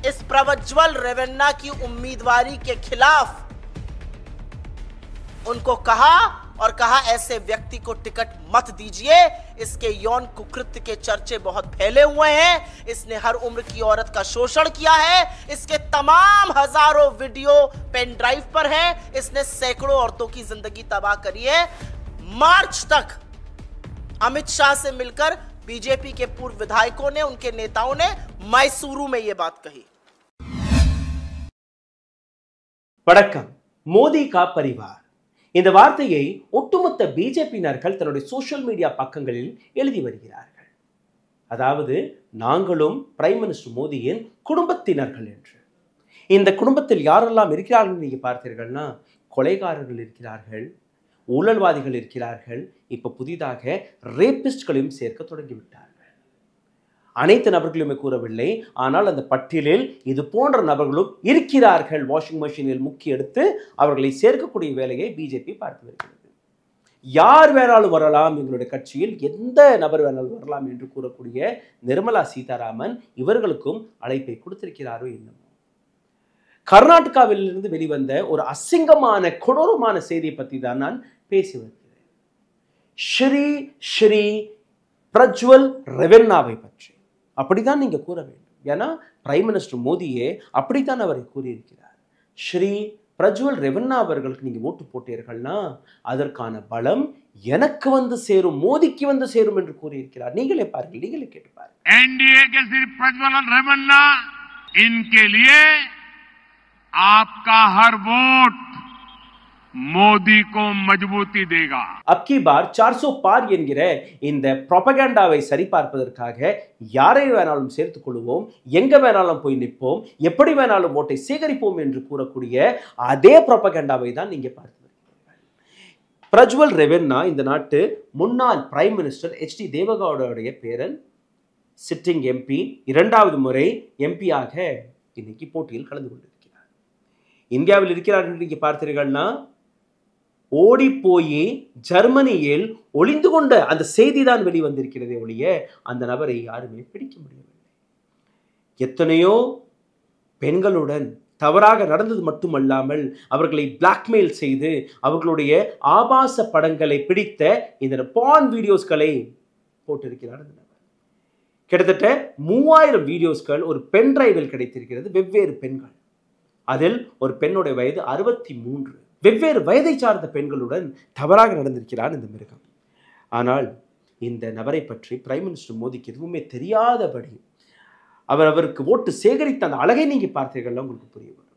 इस प्रज्वल रेवन्ना की उम्मीदवारी के खिलाफ उनको कहा और कहा ऐसे व्यक्ति को टिकट मत दीजिए इसके यौन कुकृत्य के चर्चे बहुत फैले हुए हैं इसने हर उम्र की औरत का शोषण किया है इसके तमाम हजारों वीडियो पेन ड्राइव पर है इसने सैकड़ों औरतों की जिंदगी तबाह करी है मार्च तक अमित शाह से मिलकर बीजेपी के पूर्व विधायकों ने उनके नेताओं ने मैसूरू में ये बात कही வணக்கம் மோடி கா பரிவார் இந்த வார்த்தையை ஒட்டுமொத்த பிஜேபியினர்கள் தன்னுடைய சோஷியல் மீடியா பக்கங்களில் எழுதி வருகிறார்கள் அதாவது நாங்களும் பிரைம் மினிஸ்டர் மோடியின் குடும்பத்தினர்கள் என்று இந்த குடும்பத்தில் யாரெல்லாம் இருக்கிறார்கள் நீங்க பார்த்தீர்கள்னா கொலைகாரர்கள் இருக்கிறார்கள் ஊழல்வாதிகள் இருக்கிறார்கள் இப்ப புதிதாக ரேபிஸ்ட்களையும் சேர்க்க தொடங்கிவிட்டார்கள் அனைத்து நபர்களுமே கூறவில்லை ஆனால் அந்த பட்டியலில் இது போன்ற நபர்களும் இருக்கிறார்கள் வாஷிங் மெஷினில் முக்கி எடுத்து அவர்களை சேர்க்கக்கூடிய வேலையை பிஜேபி பார்த்து வருகிறது யார் வேணாலும் வரலாம் எங்களுடைய கட்சியில் எந்த நபர் வேணாலும் வரலாம் என்று கூறக்கூடிய நிர்மலா சீதாராமன் இவர்களுக்கும் அழைப்பை கொடுத்திருக்கிறாரோ என்னமோ கர்நாடகாவிலிருந்து வெளிவந்த ஒரு அசிங்கமான கொடூரமான செய்தியை பற்றி தான் நான் பேசி வருகிறேன் ஸ்ரீ ஸ்ரீ பிரஜ்வல் ரெவென்னாவை பற்றி அப்படிதான் நீங்க கூற வேண்டும் ஏன்னா பிரைம் மினிஸ்டர் மோடியே அப்படித்தான் அவரை கூறியிருக்கிறார் ஸ்ரீ பிரஜ்வல் ரெவன்னா அவர்களுக்கு நீங்க ஓட்டு போட்டீர்கள்னா அதற்கான பலம் எனக்கு வந்து சேரும் மோடிக்கு வந்து சேரும் என்று கூறியிருக்கிறார் நீங்களே பாருங்கள் நீங்களே கேட்டு பாருங்கள் एनडीए के श्री प्रज्वलन रेवन्ना इनके लिए आपका हर वोट मोदी को मजबूती देगा அப்கி பார் சார்சோ பார் என்கிற இந்த ப்ரொபகேண்டாவை சரிபார்ப்பதற்காக யாரை வேணாலும் சேர்த்துக் கொள்வோம் எங்க வேணாலும் போய் நிற்போம் எப்படி வேணாலும் ஓட்டை சேகரிப்போம் என்று கூறக்கூடிய அதே ப்ரொபகேண்டாவை தான் நீங்க பார்த்து வருகிறீர்கள். பிரஜ்வல் ரெவென்னா இந்த நாட்டு முன்னாள் பிரைம் மினிஸ்டர் எச் டி தேவகவுடைய பேரன் சிட்டிங் எம்பி இரண்டாவது முறை எம்பியாக இன்னைக்கு போட்டியில் கலந்து கொண்டிருக்கிறார் இந்தியாவில் இருக்கிறார் என்று நீங்க பார்த்தீர்கள்னா ஓடி போய் ஜெர்மனியில் ஒளிந்து கொண்ட அந்த செய்தி தான் வெளிவந்திருக்கிறதே ஒழிய அந்த நபரை யாருமே பிடிக்க முடியவில்லை எத்தனையோ பெண்களுடன் தவறாக நடந்தது மட்டுமல்லாமல் அவர்களை பிளாக்மெயில் செய்து அவர்களுடைய ஆபாச படங்களை பிடித்த இந்த பான் வீடியோஸ்களை போட்டிருக்கிறார் அந்த நபர் கிட்டத்தட்ட மூவாயிரம் வீடியோஸ்கள் ஒரு பென் டிரைவில் கிடைத்திருக்கிறது வெவ்வேறு பெண்கள் அதில் ஒரு பெண்ணுடைய வயது அறுபத்தி மூன்று வெவ்வேறு வயதை சார்ந்த பெண்களுடன் தவறாக நடந்திருக்கிறார் இந்த மிருகம் ஆனால் இந்த நபரை பற்றி பிரைம் மினிஸ்டர் மோடிக்கு எதுவுமே தெரியாதபடி அவர் அவருக்கு ஓட்டு சேகரித்த அந்த அழகை நீங்க பார்த்தீர்கள்னா உங்களுக்கு புரிய வரும்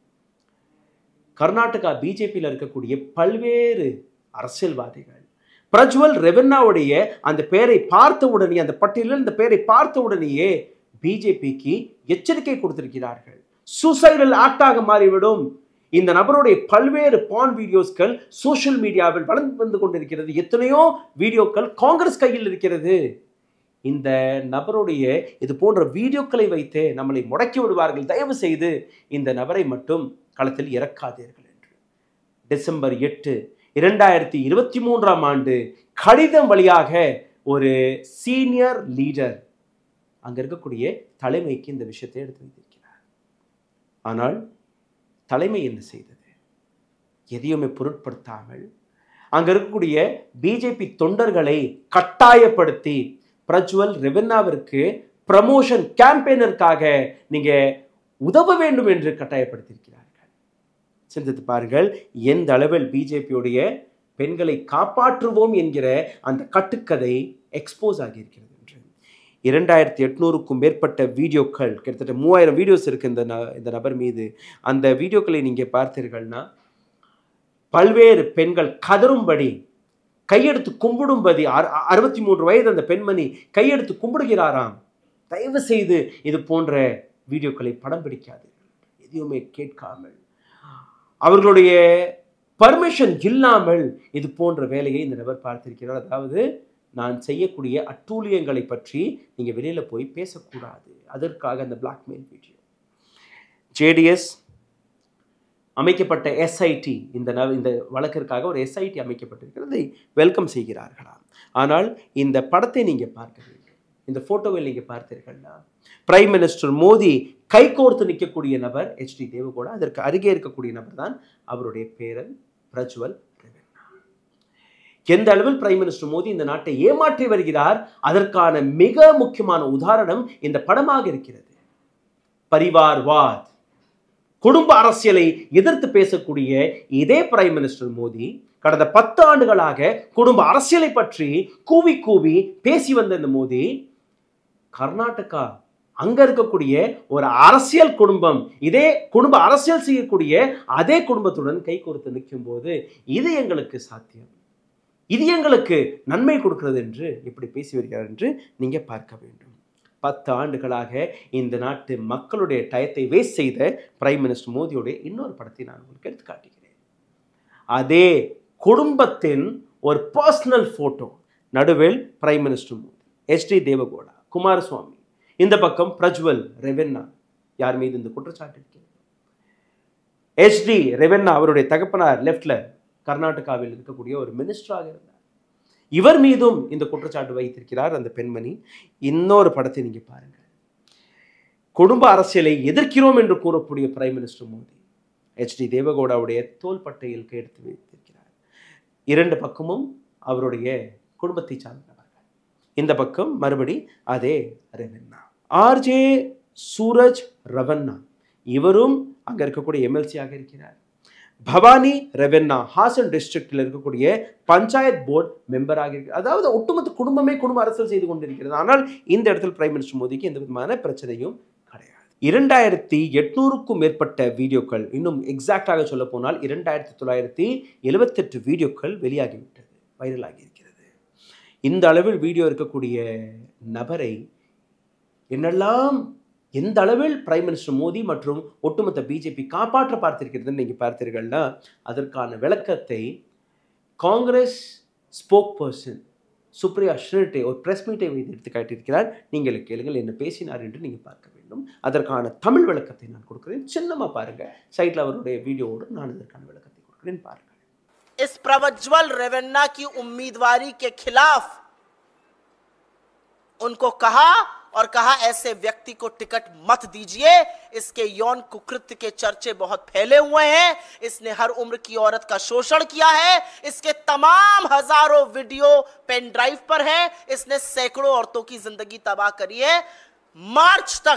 கர்நாடகா பிஜேபியில் இருக்கக்கூடிய பல்வேறு அரசியல்வாதிகள் பிரஜ்வல் ரெவென்னாவுடைய அந்த பெயரை பார்த்த உடனே அந்த பட்டியலில் இந்த பெயரை பார்த்த உடனேயே பிஜேபிக்கு எச்சரிக்கை கொடுத்திருக்கிறார்கள் சூசைடல் ஆக்டாக மாறிவிடும் இந்த நபருடைய பல்வேறு பான் வீடியோஸ்கள் சோஷியல் மீடியாவில் வளர்ந்து வந்து கொண்டிருக்கிறது எத்தனையோ வீடியோக்கள் காங்கிரஸ் கையில் இருக்கிறது இந்த நபருடைய இது போன்ற வீடியோக்களை வைத்து நம்மளை முடக்கி விடுவார்கள் தயவு செய்து இந்த நபரை மட்டும் களத்தில் இறக்காதீர்கள் என்று டிசம்பர் எட்டு இரண்டாயிரத்தி இருபத்தி மூன்றாம் ஆண்டு கடிதம் வழியாக ஒரு சீனியர் லீடர் அங்க இருக்கக்கூடிய தலைமைக்கு இந்த விஷயத்தை எடுத்து வைத்திருக்கிறார் ஆனால் தலைமை என்ன செய்தது எதையுமே பொருட்படுத்தாமல் அங்க இருக்கக்கூடிய பிஜேபி தொண்டர்களை கட்டாயப்படுத்தி பிரஜ்வல் ரெவென்னாவிற்கு ப்ரமோஷன் கேம்பெயினருக்காக நீங்க உதவ வேண்டும் என்று கட்டாயப்படுத்தியிருக்கிறார்கள் சிந்தித்து பாருங்கள் எந்த அளவில் பிஜேபியுடைய பெண்களை காப்பாற்றுவோம் என்கிற அந்த கட்டுக்கதை எக்ஸ்போஸ் ஆகியிருக்கிறது என்று இரண்டாயிரத்தி எட்நூறுக்கும் மேற்பட்ட வீடியோக்கள் கிட்டத்தட்ட மூவாயிரம் வீடியோஸ் இருக்கு இந்த ந- இந்த நபர் மீது அந்த வீடியோக்களை நீங்க பார்த்தீர்கள்னா பல்வேறு பெண்கள் கதறும்படி கையெடுத்து கும்பிடும்படி அறு- அறுபத்தி மூன்று வயது அந்த பெண்மணி கையெடுத்து கும்பிடுகிறாராம் தயவு செய்து இது போன்ற வீடியோக்களை படம் பிடிக்காது எதையுமே கேட்காமல் அவர்களுடைய பர்மிஷன் இல்லாமல் இது போன்ற வேலையை இந்த நபர் பார்த்திருக்கிறார் அதாவது நான் செய்யக்கூடிய அட்டூழியங்களை பற்றி நீங்க வெளியில போய் பேசக்கூடாது அதற்காக அந்த பிளாக்மெயில் வீடியோ ஜேடிஎஸ் அமைக்கப்பட்ட எஸ்ஐடி இந்த ந- இந்த வழக்கிற்காக ஒரு எஸ்ஐடி அமைக்கப்பட்டிருக்கிறது வெல்கம் செய்கிறார்களாம் ஆனால் இந்த படத்தை நீங்க பார்க்க வேண்டும் இந்த போட்டோவை நீங்க பார்த்தீர்கள்னா பிரைம் மினிஸ்டர் மோடி கைகோர்த்து நிற்கக்கூடிய நபர் எச் டி தேவகோடா அதற்கு அருகே இருக்கக்கூடிய நபர் தான் அவருடைய பேரன் பிரஜ்வல் ரெவென்னா எந்த அளவில் பிரைம் மினிஸ்டர் மோடி இந்த நாட்டை ஏமாற்றி வருகிறார் அதற்கான மிக முக்கியமான உதாரணம் இந்த படமாக இருக்கிறது பரிவார்வாத் குடும்ப அரசியலை எதிர்த்து பேசக்கூடிய இதே பிரைம் மினிஸ்டர் மோடி கடந்த பத்து ஆண்டுகளாக குடும்ப அரசியலை பற்றி கூவி கூவி பேசி வந்த இந்த மோடி கர்நாடகா அங்க இருக்கக்கூடிய ஒரு அரசியல் குடும்பம் இதே குடும்ப அரசியல் செய்யக்கூடிய அதே குடும்பத்துடன் கை கோர்த்து நிற்கும் போது இது எங்களுக்கு சாத்தியம் இது எங்களுக்கு நன்மை கொடுக்கிறது என்று எப்படி பேசி வருகிறார் என்று நீங்க பார்க்க வேண்டும் பத்து ஆண்டுகளாக இந்த நாட்டு மக்களுடைய டயத்தை வேஸ்ட் செய்த பிரைம் மினிஸ்டர் மோடியுடைய இன்னொரு படத்தை நான் உங்களுக்கு எடுத்து காட்டுகிறேன் அதே குடும்பத்தின் ஒரு பர்சனல் போட்டோ நடுவில் prime minister Modi H D Devegowda Kumaraswamy இந்த பக்கம் பிரஜ்வல் ரெவென்னா யார் மீது இந்த குற்றச்சாட்டு இருக்கிறது எச் டி ரெவென்னா அவருடைய தகப்பனார் லெஃப்ட்ல கர்நாடகாவில் இருக்கக்கூடிய ஒரு மினிஸ்டராக இருந்தார் இவர் மீதும் இந்த குற்றச்சாட்டு வைத்திருக்கிறார் அந்த பெண்மணி இன்னொரு படத்தை நீங்க பாருங்க குடும்ப அரசியலை எதிர்க்கிறோம் என்று கூறக்கூடிய prime minister Modi H D தேவகவுடாவுடைய தோள்பட்டையில் கையெழுத்து வைத்திருக்கிறார் இரண்டு பக்கமும் அவருடைய குடும்பத்தை சார்ந்தவர்கள் இந்த பக்கம் மறுபடி அதே ரெவென்னா ஆர்ஜே சூரஜ் ரவண்ணா இவரும் அங்க இருக்கக்கூடிய எம்எல்சியாக இருக்கிறார் பவானி ரெவென்னா ஹாசன் டிஸ்ட்ரிக்டில் இருக்கக்கூடிய பஞ்சாயத் போர்டு மெம்பராக இருக்கிறார் அதாவது ஒட்டுமொத்த குடும்பமே குடும்ப அரசியல் செய்து கொண்டிருக்கிறது ஆனால் இந்த இடத்தில் பிரைம் மினிஸ்டர் மோடிக்கு எந்த விதமான பிரச்சனையும் கிடையாது இரண்டாயிரத்தி எட்நூறுக்கும் மேற்பட்ட வீடியோக்கள் இன்னும் எக்ஸாக்டாக சொல்ல போனால் இரண்டாயிரத்தி தொள்ளாயிரத்தி எழுபத்தெட்டு வீடியோக்கள் வெளியாகிவிட்டது வைரலாகி இருக்கிறது இந்த அளவில் வீடியோ இருக்கக்கூடிய நபரை என்னெல்லாம் எந்த அளவில் பிரைம் மினிஸ்டர் மோடி மற்றும் ஒட்டுமொத்த பிஜேபி காப்பாற்ற பார்த்திருக்கிறதுன்னு நீங்கள் பார்த்தீர்கள்னா அதற்கான விளக்கத்தை Congress spokesperson Supriya Shrinate ஒரு பிரஸ் மீட்டை வைத்து எடுத்து காட்டியிருக்கிறார் நீங்கள் கேளுங்கள் என்ன பேசினார் என்று நீங்கள் பார்க்க வேண்டும் அதற்கான தமிழ் விளக்கத்தை நான் கொடுக்கிறேன் சின்னமாக பாருங்க சைடில் அவருடைய வீடியோவோடு நான் இதற்கான விளக்கத்தை கொடுக்கிறேன் பாருங்கள் इस प्रज्वल रेवन्ना की उम्मीदवारी के खिलाफ उनको कहा और कहा ऐसे व्यक्ति को टिकट मत दीजिए इसके यौन कुकृत्य के चर्चे बहुत फैले हुए हैं इसने हर उम्र की औरत का शोषण किया है इसके तमाम हजारों वीडियो पेन ड्राइव पर है इसने सैकड़ों औरतों की जिंदगी तबाह करी है मार्च तक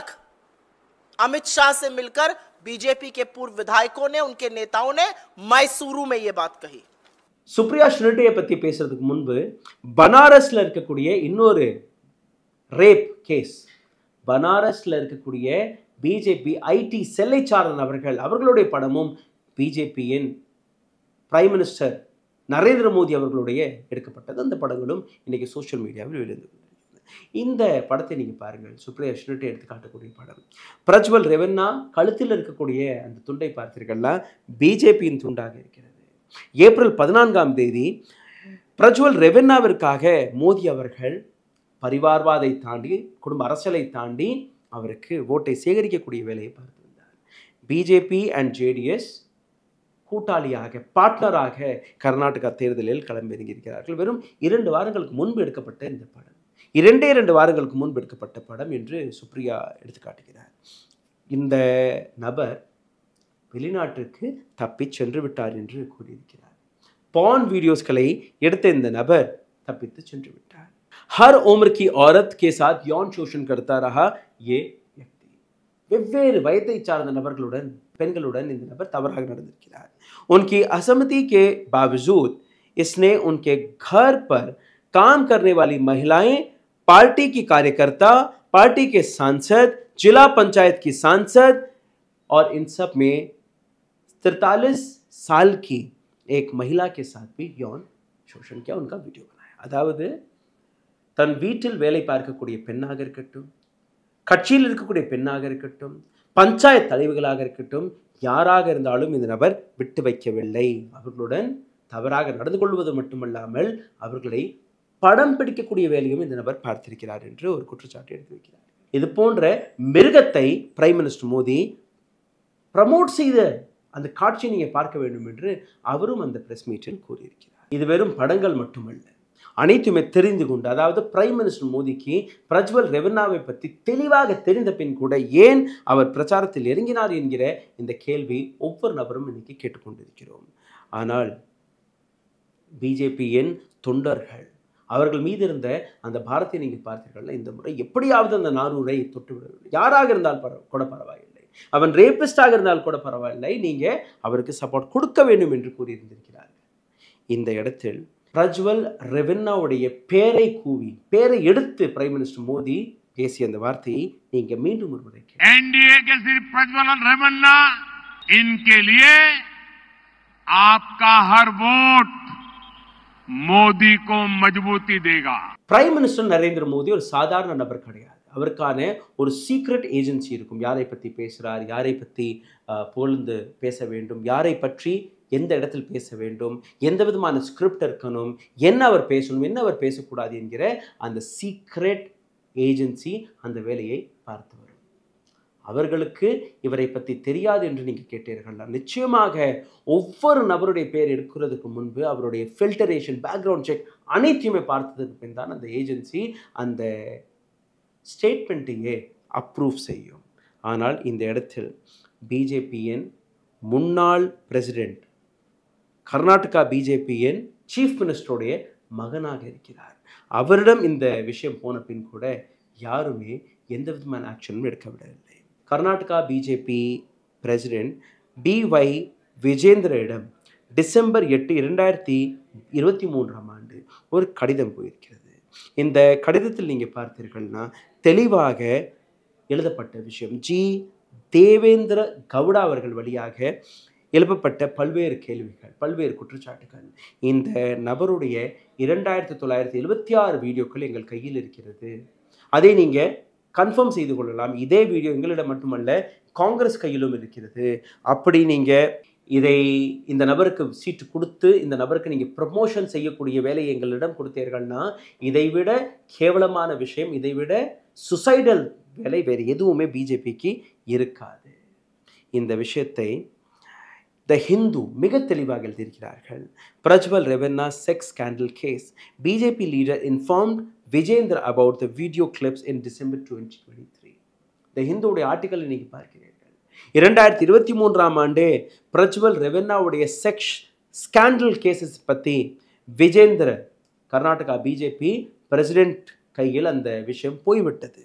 अमित शाह से मिलकर बीजेपी के पूर्व विधायकों ने उनके नेताओं ने मैसूरू में यह बात कही சுப்ரியா ஷ்ரிட்டியை பற்றி பேசுறதுக்கு முன்பு பனாரஸில் இருக்கக்கூடிய இன்னொரு ரேப் கேஸ் பனாரஸில் இருக்கக்கூடிய பிஜேபி ஐடி செல்லை சார்ந்த நபர்கள் அவர்களுடைய படமும் பிஜேபியின் பிரைம் மினிஸ்டர் நரேந்திர மோடி அவர்களுடைய எடுக்கப்பட்டது அந்த படங்களும் இன்னைக்கு சோஷியல் மீடியாவில் வெளியிருந்து இந்த படத்தை நீங்கள் பாருங்கள் சுப்ரியா ஷ்ரிட்டி எடுத்து காட்டக்கூடிய படம் பிரஜ்வல் ரெவென்னா கழுத்தில் இருக்கக்கூடிய அந்த துண்டை பார்த்தீர்கள்னா பிஜேபியின் துண்டாக இருக்கிறது ஏப்ரல் பதினான்காம் தேதி பிரஜ்வல் ரெவென்னாவிற்காக மோடி அவர்கள் பரிவார்வாதை தாண்டி குடும்ப அரசியலை தாண்டி அவருக்கு ஓட்டை சேகரிக்கக்கூடிய வேலையை பார்த்திருந்தார் பிஜேபி அண்ட் ஜேடிஎஸ் கூட்டாளியாக பார்ட்னராக கர்நாடகா தேர்தலில் களமிறங்கியிருக்கிறார்கள் வெறும் இரண்டு வாரங்களுக்கு முன்பு எடுக்கப்பட்ட இந்த படம் இரண்டே இரண்டு வாரங்களுக்கு முன்பு எடுக்கப்பட்ட படம் என்று சுப்ரியா எடுத்து காட்டுகிறார் இந்த நபர் வெளிநாட்டிற்கு தப்பிச் சென்று விட்டார் என்று கூறியிருக்கிறார் பான் வீடியோஸ்களை எடுத்த இந்த நபர் தப்பித்து சென்று விட்டார் ஹர் உம்ர் கி औरत के साथ यौन शोषण करता रहा ये व्यक्ति வெவ்வேறு வயதை சார்ந்த நபர்களுடன் பெண்களுடன் இந்த நபர் தவறாக நடந்திருக்கிறார் उनकी असहमति के बावजूद इसने उनके घर पर काम करने वाली महिलाएं पार्टी की कार्यकर्ता पार्टी के सांसद जिला पंचायत की सांसद और इन सब में तिरतालीस साल की एक महिला के साथ भी यौन शोषण किया उनका वीडियो बनाया அதாவது தன் வீட்டில் வேலை பார்க்கக்கூடிய பெண்ணாக இருக்கட்டும் கட்சியில் இருக்கக்கூடிய பெண்ணாக இருக்கட்டும் பஞ்சாயத்து தலைவர்களாக இருக்கட்டும் யாராக இருந்தாலும் இந்த நபர் விட்டு வைக்கவில்லை அவர்களுடன் தவறாக நடந்து கொள்வது மட்டுமல்லாமல் அவர்களை படம் பிடிக்கக்கூடிய வேலையும் இந்த நபர் பார்த்திருக்கிறார் என்று ஒரு குற்றச்சாட்டு எடுத்து வைக்கிறார் இது போன்ற மிருகத்தை பிரைம் மினிஸ்டர் மோடி ப்ரமோட் செய்த அந்த காட்சியை நீங்கள் பார்க்க வேண்டும் என்று அவரும் அந்த பிரஸ் மீட்டில் கூறியிருக்கிறார் இது வெறும் படங்கள் மட்டுமல்ல அனைத்துமே தெரிந்து கொண்டு அதாவது பிரைம் மினிஸ்டர் மோடிக்கு பிரஜ்வல் ரெவன்னாவை பற்றி தெளிவாக தெரிந்த பின் கூட ஏன் அவர் பிரச்சாரத்தில் இறங்கினார் என்கிற இந்த கேள்வி ஒவ்வொரு நபரும் இன்னைக்கு கேட்டுக்கொண்டிருக்கிறோம் ஆனால் பிஜேபியின் தொண்டர்கள் அவர்கள் மீது இருந்த அந்த பாரத்தை நீங்கள் பார்த்தீர்கள் இந்த முறை எப்படியாவது அந்த நானூரை தொட்டு விடவில்லை யாராக இருந்தால் பரவ கூட பரவாயில்லை அவன் ரேபிஸ்டாக இருந்தால் கூட பரவாயில்லை நீங்கள் அவருக்கு சப்போர்ட் கொடுக்க வேண்டும் என்று கூறியிருந்திருக்கிறார்கள் இந்த இடத்தில் பிரஜ்வல் ரெவென்னாவுடைய பேரை கூவி பேரை எடுத்து பிரைம் மினிஸ்டர் மோடி பேசிய அந்த வார்த்தையை நீங்க மீண்டும் ஒரு முறை கேளுங்க. एनडीए के सिर्फ प्रज्वल और रेवन्ना इनके लिए आपका हर वोट मोदी को मजबूती देगा பிரைம் மினிஸ்டர் நரேந்திர மோடி ஒரு சாதாரண நபர் கிடையாது அவருக்கான ஒரு சீக்ரெட் ஏஜென்சி இருக்கும் யாரை பற்றி பேசுகிறார் யாரை பற்றி அஹ், புகழ்ந்து பேச வேண்டும் யாரை பற்றி எந்த இடத்தில் பேச வேண்டும் எந்த விதமான ஸ்கிரிப்ட் இருக்கணும் என்ன அவர் பேசணும் என்ன அவர் பேசக்கூடாது என்கிற அந்த சீக்ரெட் ஏஜென்சி அந்த வேலையை பார்த்து வரும் அவர்களுக்கு இவரை பற்றி தெரியாது என்று நீங்கள் கேட்டீர்கள் நிச்சயமாக ஒவ்வொரு நபருடைய பேர் எடுக்கிறதுக்கு முன்பு அவருடைய ஃபில்டரேஷன் பேக்ரவுண்ட் செக் அனைத்தையுமே பார்த்ததுக்கு பின் தான் அந்த ஏஜென்சி அந்த ஸ்டேட்மெண்ட்டையே அப்ரூவ் செய்யும் ஆனால் இந்த இடத்தில் பிஜேபியின் முன்னாள் பிரசிடெண்ட் கர்நாடகா பிஜேபியின் சீஃப் மினிஸ்டருடைய மகனாக இருக்கிறார் அவரிடம் இந்த விஷயம் போன பின் கூட யாருமே எந்த விதமான ஆக்ஷனும் எடுக்க விடவில்லை கர்நாடகா பிஜேபி பிரசிடெண்ட் பிஒய் விஜேந்திரிடம் டிசம்பர் எட்டு இரண்டாயிரத்தி இருபத்தி மூன்றாம் ஆண்டு ஒரு கடிதம் போயிருக்கிறது இந்த கடிதத்தில் நீங்கள் பார்த்தீர்கள்னா தெளிவாக எழுதப்பட்ட விஷயம் ஜி தேவேந்திர கவுடா அவர்கள் வழியாக எழுப்பப்பட்ட பல்வேறு கேள்விகள் பல்வேறு குற்றச்சாட்டுகள் இந்த நபருடைய இரண்டாயிரத்தி தொள்ளாயிரத்தி எழுபத்தி ஆறு வீடியோக்கள் எங்கள் கையில் இருக்கிறது அதை நீங்கள் கன்ஃபார்ம் செய்து கொள்ளலாம் இதே வீடியோ எங்களிடம் மட்டுமல்ல காங்கிரஸ் கையிலும் இருக்கிறது அப்படி நீங்கள் இதை இந்த நபருக்கு சீட்டு கொடுத்து இந்த நபருக்கு நீங்கள் ப்ரமோஷன் செய்யக்கூடிய வேலையை எங்களிடம் கொடுத்தீர்கள்னா இதைவிட கேவலமான விஷயம் இதைவிட சுசைடல் வேலை வேறு எதுவுமே பிஜேபிக்கு இருக்காது இந்த விஷயத்தை த ஹிந்து மிக தெளிவாக எழுதியிருக்கிறார்கள் Prajwal Revanna sex scandal case BJP leader informed Vijayendra about the video clips in December twenty twenty three the ஹிந்துவுடைய ஆர்டிக்கல் இன்னைக்கு பார்க்கிறீர்கள் இரண்டாயிரத்தி இருபத்தி மூன்றாம் ஆண்டு பிரஜ்வல் ரெவென்னாவுடைய செக்ஸ் ஸ்கேண்டல் கேசஸ் பற்றி விஜேந்திர கர்நாடகா பிஜேபி பிரசிடென்ட் கையில் அந்த விஷயம் போய்விட்டது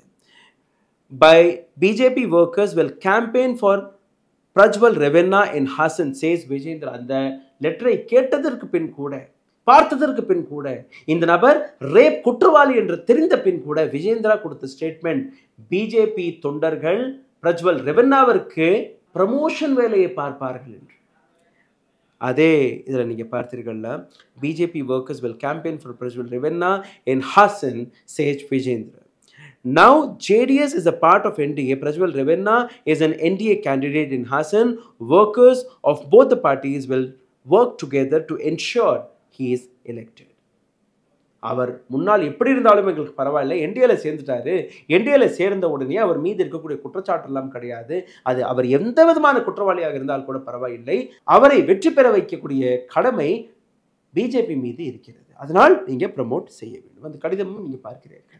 by BJP workers will campaign for Prajwal Revanna in Hassan says Vijayendra அந்த லெட்டரை கேட்டதற்கு பின் கூட பார்த்ததற்கு பின் கூட இந்த நபர் ரேப் குற்றவாளி என்று தெரிந்த பின் கூட விஜேந்திரா கொடுத்த ஸ்டேட்மெண்ட் பிஜேபி தொண்டர்கள் பிரஜ்வல் ரெவென்னாவிற்கு ப்ரமோஷன் வேலையை பார்ப்பார்கள் என்று அதே இதில் நீங்கள் பார்த்தீர்கள்ல BJP workers will campaign for Prajwal Revanna in Hassan says Vijayendra Now, JDS is a part of NDA. Prajwal Ravenna is an NDA candidate in Hassan. Workers of both the parties will work together to ensure he is elected. அவர் முன்னால் எப்படி இருந்தாலும் எங்களுக்கு பரவாயில்ல என்டிஏல சேர்ந்துட்டாரு என்டிஏல சேர்ந்த உடனே அவர் மீது இருக்கக்கூடிய குற்றச்சாட்டெல்லாம் கிடையாது அது அவர் எந்த விதமான குற்றவாளியாக இருந்தால் கூட பரவாயில்லை அவரை வெற்றி பெற வைக்கக்கூடிய கடமை பிஜேபி மீது இருக்கிறது அதனால் நீங்க ப்ரமோட் செய்ய வேண்டும் அந்த கடிதமும் நீங்க பார்க்கிறீர்கள்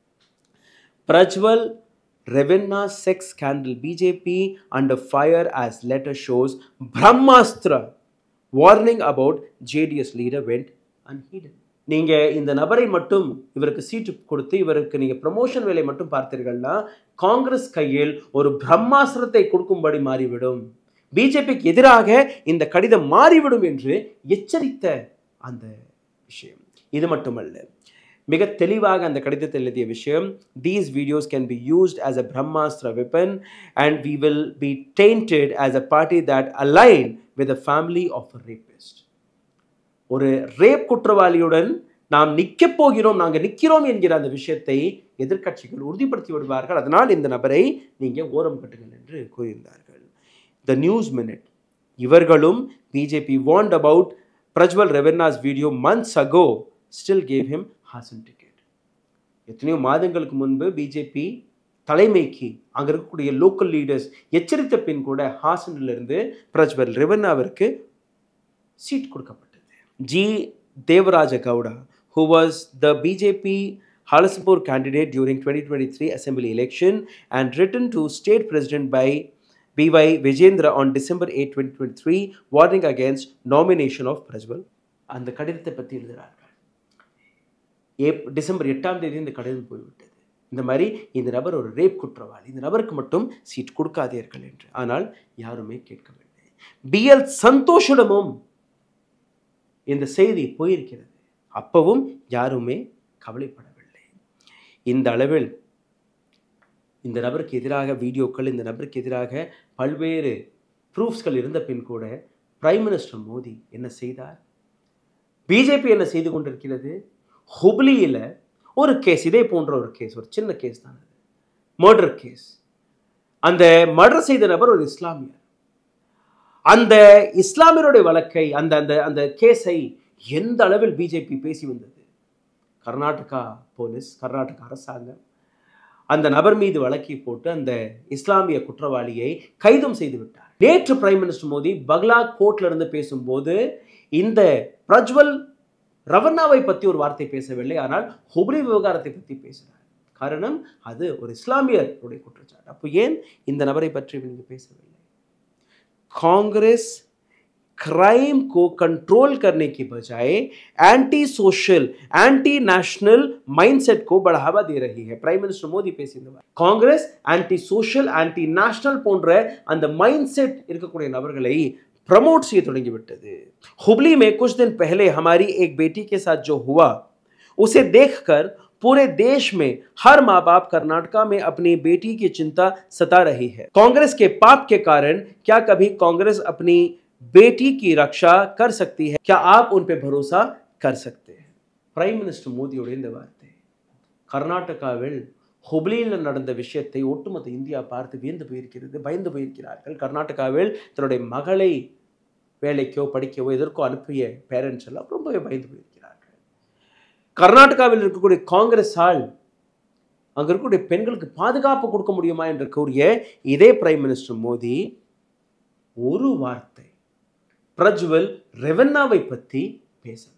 Prajwal Ravenna sex scandal BJP under fire as letter shows Brahmastra warning about JDS leader went unheeded. நீங்க இந்த நபரை மட்டும் இவருக்கு சீட்டு கொடுத்து இவருக்கு நீங்க ப்ரமோஷன் வேலை மட்டும் பார்த்தீர்கள்னா காங்கிரஸ் கையில் ஒரு பிரம்மாஸ்திரத்தை கொடுக்கும்படி மாறிவிடும் பிஜேபிக்கு எதிராக இந்த கடிதம் மாறிவிடும் என்று எச்சரித்த அந்த விஷயம் இது மட்டுமல்ல மிக தெளிவாக அந்த கடிதத்தில் எழுதிய விஷயம் these videos can be used as a Brahmastra weapon and we will be tainted as a party that align with a family of a rapist ஒரு ரேப் குற்றவாளியுடன் நாம் நிற்கப் போகிறோம் நாங்கள் நிற்கிறோம் என்கிற அந்த விஷயத்தை எதிர்க்கட்சிகள் உறுதிப்படுத்தி விடுவார்கள் அதனால் இந்த நபரை நீங்கள் ஓரம் கட்டுங்கள் என்று கூறியிருந்தார்கள் த நியூஸ் மினிட் இவர்களும் BJP warned about Prajwal Revanna's video months ago still gave him Hassan ticket எத்தனையோ மாதங்களுக்கு முன்பு பிஜேபி தலைமைக்கு அங்கே இருக்கக்கூடிய லோக்கல் லீடர்ஸ் எச்சரித்த பின் கூட ஹாசனிலிருந்து பிரஜ்வல் ரெவன்னாவிற்கு சீட் கொடுக்கப்பட்டது G Devaraje Gowda who was the BJP Halaspur candidate during 2023 assembly election and written to state president by B.Y. Vijendra on December 8, 2023, warning against nomination of Prajwal. அந்த கடிதத்தை பற்றி எழுதுகிறார்கள் ஏப் டிசம்பர் எட்டாம் தேதி இந்த கடிதம் போய்விட்டது இந்த மாதிரி இந்த நபர் ஒரு ரேப் குற்றவாளி இந்த நபருக்கு மட்டும் சீட் கொடுக்காதீர்கள் என்று ஆனால் யாருமே கேட்கவில்லை பிஎல் சந்தோஷிடமும் இந்த செய்தி போயிருக்கிறது அப்பவும் யாருமே கவலைப்படவில்லை இந்த அளவில் இந்த நபருக்கு எதிராக வீடியோக்கள் இந்த நபருக்கு எதிராக பல்வேறு ப்ரூஃப்ஸ்கள் இருந்த பின் கூட பிரைம் மினிஸ்டர் மோடி என்ன செய்தார் பிஜேபி என்ன செய்து கொண்டிருக்கிறது ஹுப்ளியில் ஒரு கேஸ் இதே போன்ற ஒரு கேஸ் ஒரு சின்ன கேஸ் தான் அது மர்டர் கேஸ் அந்த மர்டர் செய்த நபர் ஒரு இஸ்லாமியர் அந்த இஸ்லாமியருடைய வழக்கை அந்த அந்த அந்த கேஸை எந்த அளவில் பிஜேபி பேசி வந்தது கர்நாடகா போலீஸ் கர்நாடகா அரசாங்கம் அந்த நபர் மீது வழக்கை போட்டு அந்த இஸ்லாமிய குற்றவாளியை கைதும் செய்து விட்டார் நேற்று பிரைம் மினிஸ்டர் மோடி பக்லா கோர்ட்ல இருந்து பேசும்போது இந்த பிரஜ்வல் ரவண்ணாவை பற்றி ஒரு வார்த்தை பேசவில்லை ஆனால் ஹுப்ளி விவகாரத்தை பற்றி பேசுகிறார் காரணம் அது ஒரு இஸ்லாமியருடைய குற்றச்சாட்டு அப்போ ஏன் இந்த நபரை பற்றி இவங்க பேசவில்லை कांग्रेस क्राइम को कंट्रोल करने की बजाय anti social anti national mindset को बढ़ावा दे रही है प्राइम मिनिस्टर मोदी பேசியிருந்தவர் Congress anti social anti national போன்ற அந்த மைண்ட் செட் இருக்கக்கூடிய நபர்களை प्रमोट செய்ய தொடங்கிவிட்டது हुबली में कुछ दिन पहले हमारी एक बेटी के साथ जो हुआ उसे देखकर पूरे देश में हर माँ बाप कर्नाटका में अपनी बेटी की चिंता सता रही है कांग्रेस के पाप के कारण क्या कभी कांग्रेस अपनी बेटी की रक्षा कर सकती है क्या आप उन पे भरोसा कर सकते हैं பிரைம் மினிஸ்டர் மோடியோட இந்த வார்த்தை கர்நாடகாவில் ஹுப்ளியில் நடந்த விஷயத்தை ஒட்டுமொத்த இந்தியா பார்த்து வியந்து போயிருக்கிறது பயந்து போயிருக்கிறார்கள் கர்நாடகாவில் தன்னுடைய மகளை வேலைக்கோ படிக்கவோ எதற்கோ அனுப்பிய பேரண்ட்ஸ் எல்லாம் ரொம்பவே பயந்து போயிருக்கிறார்கள் கர்நாடகாவில் இருக்கக்கூடிய காங்கிரஸால் அங்க இருக்கக்கூடிய பெண்களுக்கு பாதுகாப்பு கொடுக்க முடியுமா என்று கூறிய இதே பிரைம் மினிஸ்டர் மோடி ஒரு வார்த்தை பிரஜ்வல் ரெவன்னாவை பற்றி பேசவில்லை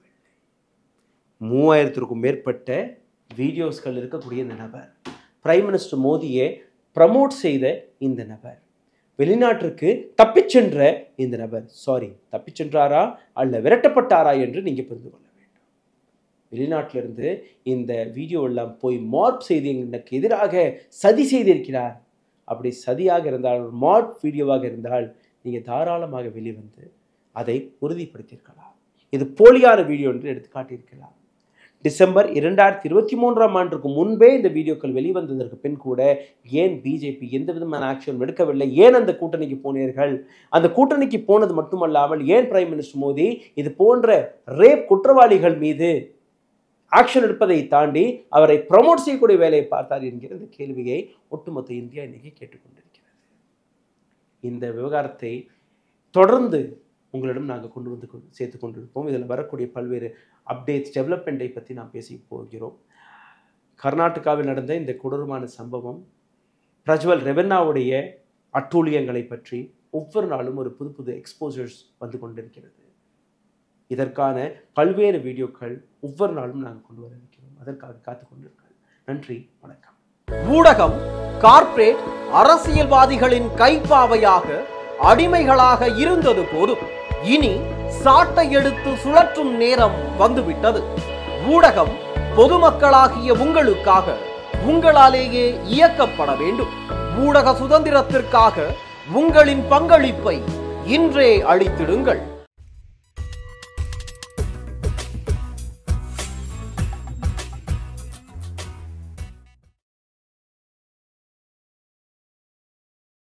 மூவாயிரத்திற்கும் மேற்பட்ட வீடியோஸ்கள் இருக்கக்கூடிய இந்த நபர் பிரைம் மினிஸ்டர் மோடியை ப்ரமோட் செய்த இந்த நபர் வெளிநாட்டிற்கு தப்பிச் சென்ற இந்த நபர் சாரி தப்பிச் சென்றாரா அல்ல விரட்டப்பட்டாரா என்று நீங்க புரிந்து கொள்ள வேண்டும் வெளிநாட்டிலிருந்து இந்த வீடியோ எல்லாம் போய் மார்ப் செய்து எனக்கு எதிராக சதி செய்திருக்கிறார் அப்படி சதியாக இருந்தால் மார்ப் வீடியோவாக இருந்தால் நீங்க தாராளமாக வெளிவந்து அதை உறுதிப்படுத்தியிருக்கலாம் இது போலியான வீடியோ என்று எடுத்து காட்டியிருக்கலாம் டிசம்பர் இரண்டாயிரத்தி இருபத்தி மூன்றாம் ஆண்டுக்கு முன்பே இந்த வீடியோக்கள் வெளிவந்ததற்கு பின் கூட ஏன் பிஜேபி எந்த விதமான ஆக்ஷன் எடுக்கவில்லை ஏன் அந்த கூட்டணிக்கு போனீர்கள் அந்த கூட்டணிக்கு போனது மட்டுமல்லாமல் ஏன் பிரைம் மினிஸ்டர் மோடி இது போன்ற ரேப் குற்றவாளிகள் மீது ஆக்ஷன் எடுப்பதை தாண்டி அவரை ப்ரமோட் செய்யக்கூடிய வேலையை பார்த்தார் என்கிற இந்த கேள்வியை ஒட்டுமொத்த இந்தியா இன்னைக்கு கேட்டுக்கொண்டிருக்கிறது இந்த விவகாரத்தை தொடர்ந்து உங்களிடம் நாங்கள் கொண்டு வந்து கொ- சேர்த்து கொண்டிருப்போம் இதில் வரக்கூடிய பல்வேறு அப்டேட்ஸ் டெவலப்மெண்ட்டை பற்றி நாம் பேசி போகிறோம் கர்நாடகாவில் நடந்த இந்த கொடூரமான சம்பவம் பிரஜ்வல் ரெவென்னாவுடைய அட்டூழியங்களை பற்றி ஒவ்வொரு நாளும் ஒரு புது புது எக்ஸ்போசர்ஸ் வந்து கொண்டிருக்கிறது இதற்கான பல்வேறு வீடியோக்கள் ஒவ்வொரு நாளும் நாங்கள் கொண்டு வர இருக்கிறோம் அதற்காக காத்து கொண்டிருக்கிறோம் நன்றி வணக்கம் ஊடகம் கார்ப்பரேட் அரசியல்வாதிகளின் கைப்பாவையாக அடிமைகளாக இருந்தது போதும் இனி சாட்டை எடுத்து சுழற்றும் நேரம் வந்துவிட்டது ஊடகம் பொதுமக்களாகிய உங்களுக்காக உங்களாலேயே இயக்கப்பட வேண்டும் ஊடக சுதந்திரத்திற்காக உங்களின் பங்களிப்பை இன்றே அளித்திடுங்கள்